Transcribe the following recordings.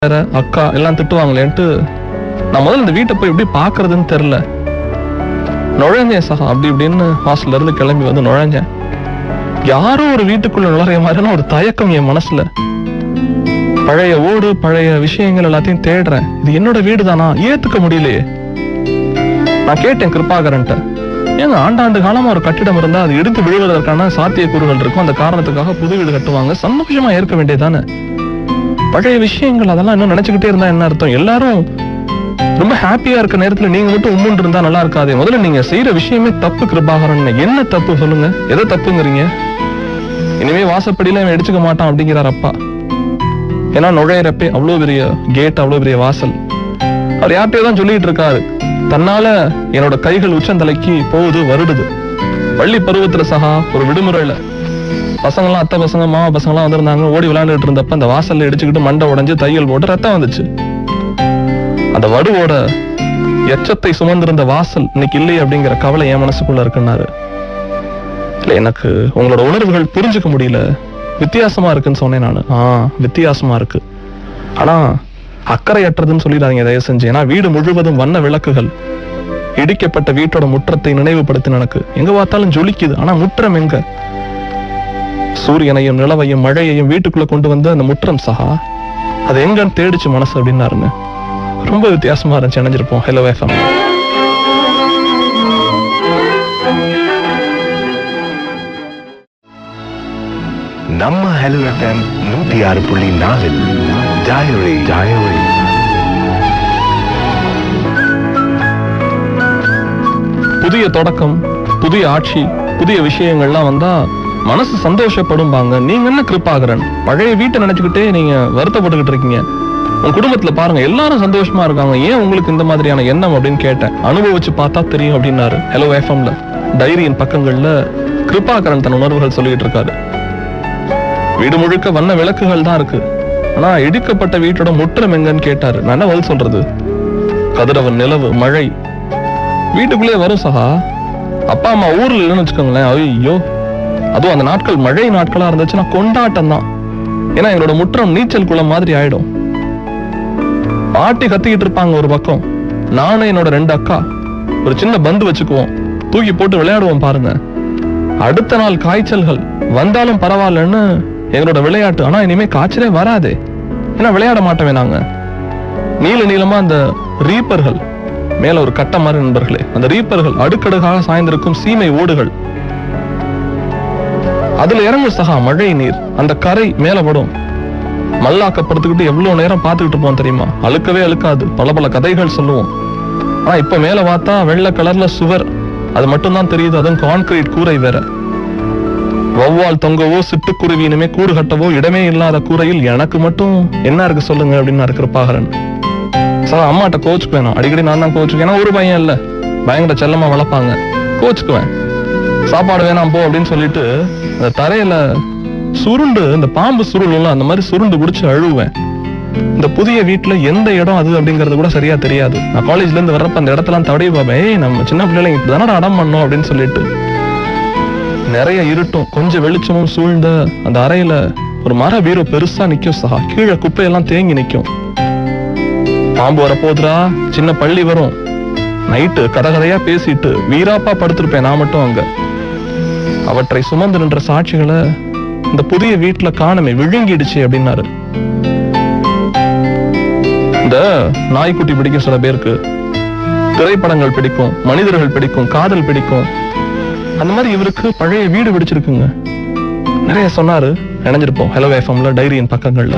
வேற அக்கா எல்லாம் திட்டுவாங்களேன்ட்டு நான் முதல்ல இந்த வீட்டை போய் எப்படி பாக்குறதுன்னு தெரியல நுழைஞ்சேன் சகா அப்படி இப்படின்னு ஹாஸ்டல்ல இருந்து கிளம்பி வந்து நுழைஞ்சேன் யாரோ ஒரு வீட்டுக்குள்ள நுழைய மாதிரியான ஒரு தயக்கம் என் மனசுல பழைய ஓடு பழைய விஷயங்கள் எல்லாத்தையும் தேடுறேன் இது என்னோட வீடு தானா ஏத்துக்க முடியலையே நான் கேட்டேன் கிருபாகரன்ட்ட ஏங்க ஆண்டாண்டு காலமா ஒரு கட்டிடம் இருந்தா அது இடித்து விழுவதற்கான சாத்தியக்கூறுகள் இருக்கும் அந்த காரணத்துக்காக புது வீடு கட்டுவாங்க சந்தோஷமா ஏற்க வேண்டியதானே பழைய விஷயங்கள் அதெல்லாம் இன்னும் நினைச்சுக்கிட்டே இருந்தா என்ன அர்த்தம் எல்லாரும் ரொம்ப ஹாப்பியா இருக்க நேரத்துல நீங்க மட்டும் உம்முன்னு இருந்தா நல்லா இருக்காதே முதல்ல நீங்க செய்யற விஷயமே தப்பு கிருபாகரன் என்ன தப்பு சொல்லுங்க எதை தப்புங்கிறீங்க இனிமே வாசப்படியில இவன் அடிச்சுக்க மாட்டான் அப்படிங்கிறார் அப்பா ஏன்னா நுழையிறப்பே அவ்வளவு பெரிய கேட் அவ்வளவு பெரிய வாசல் அவர் யார்கிட்டயோ தான் சொல்லிட்டு இருக்காரு தன்னால என்னோட கைகள் உச்சந்தலைக்கு போகுது வருடுது பள்ளி பருவத்துல சகா ஒரு விடுமுறையில பசங்களாம் அத்தை பசங்க மாமா பசங்களாம் வந்திருந்தாங்க ஓடி விளையாண்டுட்டு இருந்தப்ப அந்த வாசல்ல இடிச்சுக்கிட்டு மண்டை உடைஞ்சு தையல் போட்டு ரத்தம் வந்துச்சு அந்த வடுவோட எச்சத்தை சுமந்திருந்த வாசல் இன்னைக்கு இல்லை அப்படிங்கிற கவலை என் மனசுக்குள்ள இருக்குன்னாரு இல்ல எனக்கு உங்களோட உணர்வுகள் புரிஞ்சுக்க முடியல வித்தியாசமா இருக்குன்னு சொன்னேன் நானு ஆ வித்தியாசமா இருக்கு ஆனா அக்கறையற்றதுன்னு சொல்லிடாதீங்க தயவு செஞ்சு ஏன்னா வீடு முழுவதும் வண்ண விளக்குகள் இடிக்கப்பட்ட வீட்டோட முற்றத்தை நினைவுபடுத்தின எனக்கு எங்க பார்த்தாலும் ஜொலிக்குது ஆனா முற்றம் எங்க சூரியனையும் நிலவையும் மழையையும் வீட்டுக்குள்ள கொண்டு வந்து அந்த முற்றம் சகா அது எங்கன்னு தேடிச்சு மனசு அப்படின்னாருன்னு ரொம்ப வித்தியாசமா இருந்துச்சு இணைஞ்சிருப்போம் ஹலோ எஃப்எம் நம்ம ஹலோ எஃப்எம் நூத்தி ஆறு புள்ளி நாலில் டயரி டயரி புதிய தொடக்கம் புதிய ஆட்சி புதிய விஷயங்கள்லாம் வந்தா மனசு சந்தோஷப்படும்பாங்க நீங்க என்ன கிருப்பாகரன் பழைய வீட்டை நினைச்சுக்கிட்டே நீங்க வருத்தப்பட்டுக்கிட்டு இருக்கீங்க உங்க குடும்பத்துல பாருங்க எல்லாரும் சந்தோஷமா இருக்காங்க ஏன் உங்களுக்கு இந்த மாதிரியான எண்ணம் அப்படின்னு கேட்டேன் அனுபவிச்சு பார்த்தா தெரியும் அப்படின்னாரு ஹலோ எஃப்எம்ல டைரியின் பக்கங்கள்ல கிருபாகரன் தன் உணர்வுகள் சொல்லிட்டு இருக்காரு வீடு முழுக்க வண்ண விளக்குகள் தான் இருக்கு ஆனா இடிக்கப்பட்ட வீட்டோட முற்றம் எங்கன்னு கேட்டாரு நான் என்ன பதில் சொல்றது கதிரவன் நிலவு மழை வீட்டுக்குள்ளே வரும் சகா அப்பா அம்மா ஊர்ல இல்லைன்னு வச்சுக்கோங்களேன் ஐயோ அதுவும் அந்த நாட்கள் மழை நாட்களா இருந்துச்சுன்னா கொண்டாட்டம் தான் ஏன்னா எங்களோட முற்றம் நீச்சல் குளம் மாதிரி ஆயிடும் பாட்டி கத்திக்கிட்டு இருப்பாங்க ஒரு பக்கம் நானும் என்னோட ரெண்டு அக்கா ஒரு சின்ன பந்து வச்சுக்குவோம் தூக்கி போட்டு விளையாடுவோம் பாருங்க அடுத்த நாள் காய்ச்சல்கள் வந்தாலும் பரவாயில்லன்னு எங்களோட விளையாட்டு ஆனா இனிமே காய்ச்சலே வராதே ஏன்னா விளையாட மாட்டோமே நாங்க நீல நீளமா அந்த ரீப்பர்கள் மேல ஒரு கட்ட மாதிரி நண்பர்களே அந்த ரீப்பர்கள் அடுக்கடுக்காக சாய்ந்திருக்கும் சீமை ஓடுகள் அதுல இறங்கும் சகா மழை நீர் அந்த கரை மேல படும் மல்லாக்கப்படுத்துக்கிட்டு எவ்வளவு நேரம் பார்த்துக்கிட்டு இருப்போம் தெரியுமா அழுக்கவே அழுக்காது பல பல கதைகள் சொல்லுவோம் ஆனா இப்ப மேல பார்த்தா வெள்ளை கலர்ல சுவர் அது மட்டும்தான் தெரியுது அதுவும் கான்கிரீட் கூரை வேற வௌவால் தொங்கவோ சிட்டுக்குருவி இனிமே கூடு கட்டவோ இடமே இல்லாத கூரையில் எனக்கு மட்டும் என்ன இருக்கு சொல்லுங்க அப்படின்னு இருக்கிற பாகரன் சார் அம்மாட்ட கோச்சுக்கு வேணும் அடிக்கடி நான் தான் கோச்சுக்கு ஏன்னா ஒரு பையன் இல்ல பயங்கர செல்லமா வளர்ப்பாங்க கோச்சுக்குவேன் சாப்பாடு வேணாம் போ அப்படின்னு சொல்லிட்டு அந்த தரையில சுருண்டு இந்த பாம்பு சுருளும் அந்த மாதிரி சுருண்டு பிடிச்சு அழுவேன் இந்த புதிய வீட்டுல எந்த இடம் அது அப்படிங்கறது கூட சரியா தெரியாது நான் காலேஜ்ல இருந்து வர்றப்ப அந்த இடத்தெல்லாம் தடவி பார்ப்பேன் ஏய் நம்ம சின்ன பிள்ளைங்க இப்பதானடா அடம் பண்ணோம் அப்படின்னு சொல்லிட்டு நிறைய இருட்டும் கொஞ்சம் வெளிச்சமும் சூழ்ந்த அந்த அறையில ஒரு மர பீரோ பெருசா நிக்கும் சஹா கீழே குப்பையெல்லாம் தேங்கி நிக்கும் பாம்பு வரப்போகுதுடா சின்ன பள்ளி வரும் நைட்டு கதை கதையா பேசிட்டு வீராப்பா படுத்திருப்பேன் நான் மட்டும் அங்க அவற்றை சுமந்து நின்ற சாட்சிகளை இந்த புதிய வீட்டுல காணமே விழுங்கிடுச்சு அப்படின்னாரு இந்த நாய்க்குட்டி பிடிக்கும் சில பேருக்கு திரைப்படங்கள் பிடிக்கும் மனிதர்கள் பிடிக்கும் காதல் பிடிக்கும் அந்த மாதிரி இவருக்கு பழைய வீடு பிடிச்சிருக்குங்க நிறைய சொன்னாரு இணைஞ்சிருப்போம் ஹலோ எஃப்எம்ல டைரியின் பக்கங்கள்ல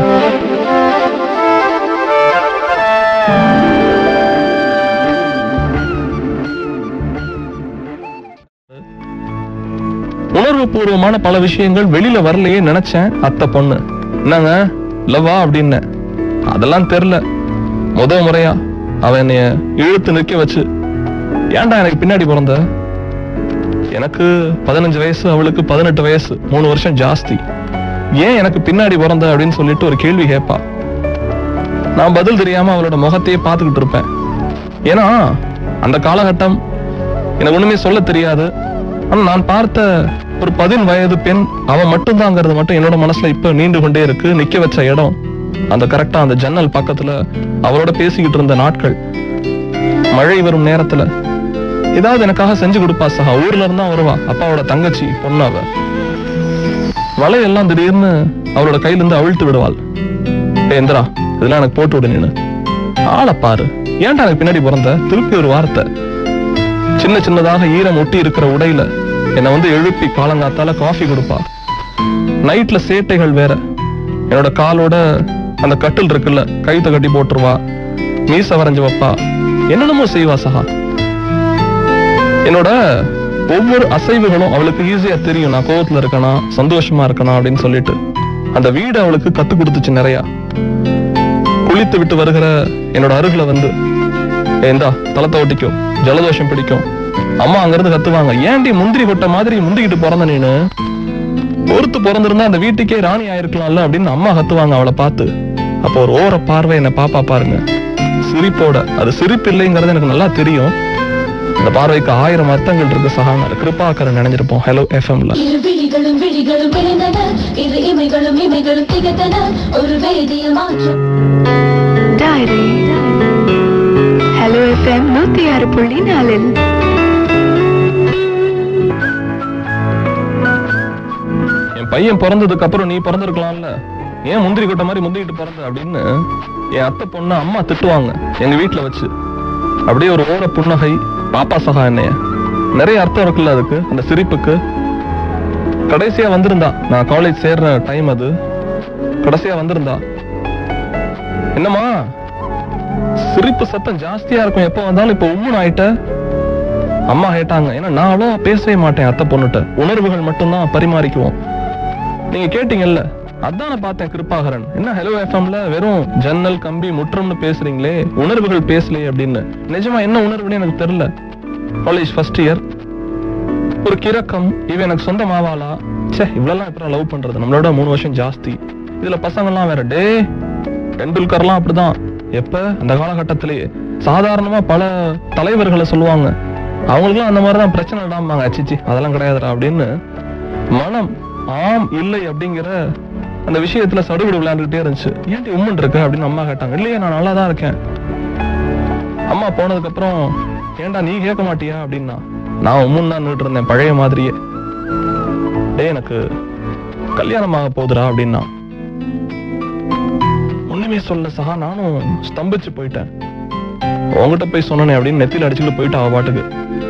உணர்வு பூர்வமான பல விஷயங்கள் வெளியில வரலையே நினைச்சேன் அத்தை பொண்ணு என்னங்க லவ்வா அப்படின்னு அதெல்லாம் தெரியல முத முறையா அவன் என்னைய இழுத்து நிற்க வச்சு ஏன்டா எனக்கு பின்னாடி பிறந்த எனக்கு பதினஞ்சு வயசு அவளுக்கு பதினெட்டு வயசு மூணு வருஷம் ஜாஸ்தி ஏன் எனக்கு பின்னாடி பிறந்த அப்படின்னு சொல்லிட்டு ஒரு கேள்வி கேட்பா நான் பதில் தெரியாம அவளோட முகத்தையே பார்த்துக்கிட்டு இருப்பேன் ஏன்னா அந்த காலகட்டம் எனக்கு ஒண்ணுமே சொல்ல தெரியாது ஆனா நான் பார்த்த ஒரு பதின் வயது பெண் அவன் மட்டும்தாங்கிறது மட்டும் என்னோட மனசுல இப்ப நீண்டு கொண்டே இருக்கு நிக்க வச்ச இடம் அந்த கரெக்டா அந்த ஜன்னல் பக்கத்துல அவளோட பேசிக்கிட்டு இருந்த நாட்கள் மழை வரும் நேரத்துல ஏதாவது எனக்காக செஞ்சு கொடுப்பா சகா ஊர்ல இருந்தா வருவா அப்பாவோட தங்கச்சி பொண்ணு அவ வலையெல்லாம் திடீர்னு அவளோட கையில இருந்து அவிழ்த்து விடுவாள் "ஏய் இந்திரா இதெல்லாம் எனக்கு போட்டு விடு நீனு ஆளை பாரு ஏன்டா எனக்கு பின்னாடி பிறந்த திருப்பி ஒரு வார்த்தை சின்ன சின்னதாக ஈரம் ஒட்டி இருக்கிற உடையில என்னை வந்து எழுப்பி காலங்காத்தால காஃபி கொடுப்பா நைட்ல சேட்டைகள் வேற என்னோட காலோட அந்த கட்டில் இருக்குல்ல கைத்த கட்டி போட்டுருவா மீச வரைஞ்சு வைப்பா என்னென்னமோ செய்வா சகா என்னோட ஒவ்வொரு அசைவுகளும் அவளுக்கு ஈஸியா தெரியும் நான் கோவத்துல இருக்கனா சந்தோஷமா இருக்கனா அப்படின்னு சொல்லிட்டு அந்த வீடு அவளுக்கு கத்து கொடுத்துச்சு நிறைய குளித்து விட்டு வருகிற என்னோட அருகில வந்து ஏந்தா தலத்தை ஒட்டிக்கும் ஜலதோஷம் பிடிக்கும் அம்மா அங்கிருந்து கத்துவாங்க ஏன்டி முந்திரி கொட்டை மாதிரி முந்திக்கிட்டு பிறந்த நீனு பொறுத்து பிறந்திருந்தா அந்த வீட்டுக்கே ராணி ஆயிருக்கலாம்ல அப்படின்னு அம்மா கத்துவாங்க அவளை பார்த்து அப்போ ஒரு ஓர பார்வை என்ன பாப்பா பாருங்க சிரிப்போட அது சிரிப்பு இல்லைங்கிறது எனக்கு நல்லா தெரியும் அந்த பார்வைக்கு ஆயிரம் அர்த்தங்கள் இருக்கு சகாங்க கிருப்பாக்கரன் நினைஞ்சிருப்போம் ஹலோ எஃப்எம்ல இரு விழிகளும் விழிகளும் பிறந்தன இரு இமைகளும் இமைகளும் திகத்தன ஒரு வேதிய மாற்றம் டைரி ஹலோ எஃப்எம் நூத்தி ஆறு புள்ளி நாலில் என் பையன் பிறந்ததுக்கு அப்புறம் நீ பிறந்திருக்கலாம்ல ஏன் முந்திரி கொட்டை மாதிரி முந்திக்கிட்டு பிறந்த அப்படின்னு என் அத்தை பொண்ணு அம்மா திட்டுவாங்க எங்க வீட்டுல வச்சு அப்படியே ஒரு ஓர புன்னகை பாப்பா சகா என்னைய நிறைய அர்த்தம் இருக்குல்ல அதுக்கு அந்த சிரிப்புக்கு கடைசியா வந்திருந்தா நான் காலேஜ் சேர்ற டைம் அது கடைசியா வந்திருந்தா என்னம்மா சிரிப்பு சத்தம் ஜாஸ்தியா இருக்கும் எப்ப வந்தாலும் இப்ப உம்முன்னு ஆயிட்ட அம்மா கேட்டாங்க ஏன்னா நான் அவ்வளோ பேசவே மாட்டேன் அத்தை பொண்ணுட்ட உணர்வுகள் மட்டும்தான் பரிமாறிக்குவோம் நீங்க கேட்டீங்கல்ல அதான் நான் பார்த்தேன் கிருப்பாகரன் என்ன ஹலோ எஃப்எம்ல வெறும் ஜன்னல் கம்பி முற்றம்னு பேசுறீங்களே உணர்வுகள் பேசலையே அப்படின்னு நிஜமா என்ன உணர்வுன்னு எனக்கு தெரியல காலேஜ் ஃபர்ஸ்ட் இயர் ஒரு கிறக்கம் இவ எனக்கு சொந்தமாவாளா ச்சே இவ்வளவு எப்பறம் லவ் பண்றது நம்மளோட மூணு வருஷம் ஜாஸ்தி இதுல பசங்கள்லாம் வேற டே டெண்டுல்கர்லாம் அப்படிதான் எப்ப அந்த காலகட்டத்திலேயே சாதாரணமா பல தலைவர்களை சொல்லுவாங்க அவங்களுக்குலாம் அந்த மாதிரிதான் பிரச்சனை இடாமாங்க அச்சிச்சி அதெல்லாம் கிடையாதுடா அப்படின்னு மனம் ஆம் இல்லை அப்படிங்கிற அந்த விஷயத்துல சடுகுடு விளையாண்டுட்டே இருந்துச்சு ஏன்டி உம்மன் இருக்க அப்படின்னு அம்மா கேட்டாங்க இல்லையே நான் நல்லா தான் இருக்கேன் அம்மா போனதுக்கு அப்புறம் ஏன்டா நீ கேட்க மாட்டியா அப்படின்னா நான் உம்முன்னு தான் நின்னுட்டு இருந்தேன் பழைய மாதிரியே டேய் எனக்கு கல்யாணம் ஆக போகுதுடா அப்படின்னா ஒண்ணுமே சொல்ல சகா நானும் ஸ்தம்பிச்சு போயிட்டேன் உங்ககிட்ட போய் சொன்னனே அப்படின்னு நெத்தியில அடிச்சுட்டு போயிட்டு அவ பாட்டுக்கு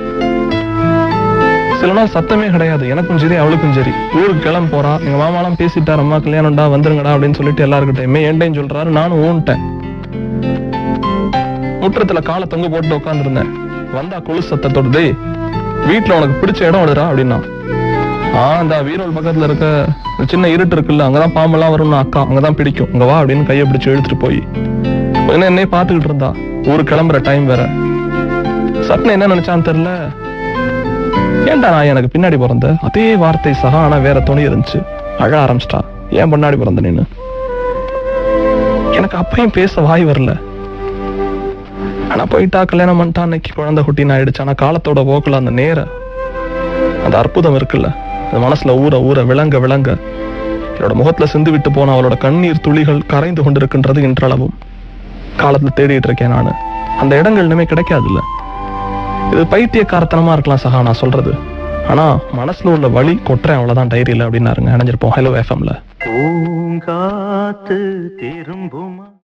சில நாள் சத்தமே கிடையாது எனக்கும் சரி அவளுக்கும் சரி ஊருக்கு கிளம்ப போறா எங்க மாமாலாம் பேசிட்டார் அம்மா கல்யாணம்டா வந்துருங்கடா அப்படின்னு சொல்லிட்டு எல்லாருக்கிட்டையுமே ஏன்டையும் சொல்றாரு நானும் ஊன்ட்டேன் முற்றத்துல காலை தொங்க போட்டு உட்காந்துருந்தேன் வந்தா குழு சத்தத்தோட டேய் வீட்டுல உனக்கு பிடிச்ச இடம் வருதா அப்படின்னா ஆ அந்த வீரோல் பக்கத்துல இருக்க ஒரு சின்ன இருட்டு இருக்குல்ல அங்கதான் பாம்பெல்லாம் வரும்னு அக்கா அங்கதான் பிடிக்கும் அங்க வா அப்படின்னு கையை பிடிச்சு இழுத்துட்டு போய் கொஞ்ச நேரம் என்னைய பாத்துக்கிட்டு இருந்தா ஊருக்கு கிளம்புற டைம் வேற சட்னு என்ன நினைச்சான்னு தெரியல ஏன்டா நான் எனக்கு பின்னாடி பிறந்த அதே வார்த்தை சகா ஆனா வேற துணி இருந்துச்சு அழ ஆரம்பிச்சிட்டா ஏன் பின்னாடி பிறந்த நீனு எனக்கு அப்பயும் பேச வாய் வரல ஆனா போயிட்டா கல்யாணம் பண்ணிட்டா அன்னைக்கு குழந்தை குட்டின்னு ஆயிடுச்சு ஆனா காலத்தோட போக்குல அந்த நேர அந்த அற்புதம் இருக்குல்ல அது மனசுல ஊற ஊற விளங்க விளங்க என்னோட முகத்துல சிந்து விட்டு போன அவளோட கண்ணீர் துளிகள் கரைந்து கொண்டிருக்கின்றது இன்றளவும் காலத்துல தேடிட்டு இருக்கேன் நானு அந்த இடங்கள் இனிமே கிடைக்காதுல்ல இது பைத்தியக்காரத்தனமா இருக்கலாம் சகா நான் சொல்றது ஆனா மனசுல உள்ள வலி கொட்டுறேன் அவ்வளவுதான் டைரியில அப்படின்னாருங்க இணைஞ்சிருப்போம் ஹலோ எஃப்எம்ல பூங்காத்து திரும்புமா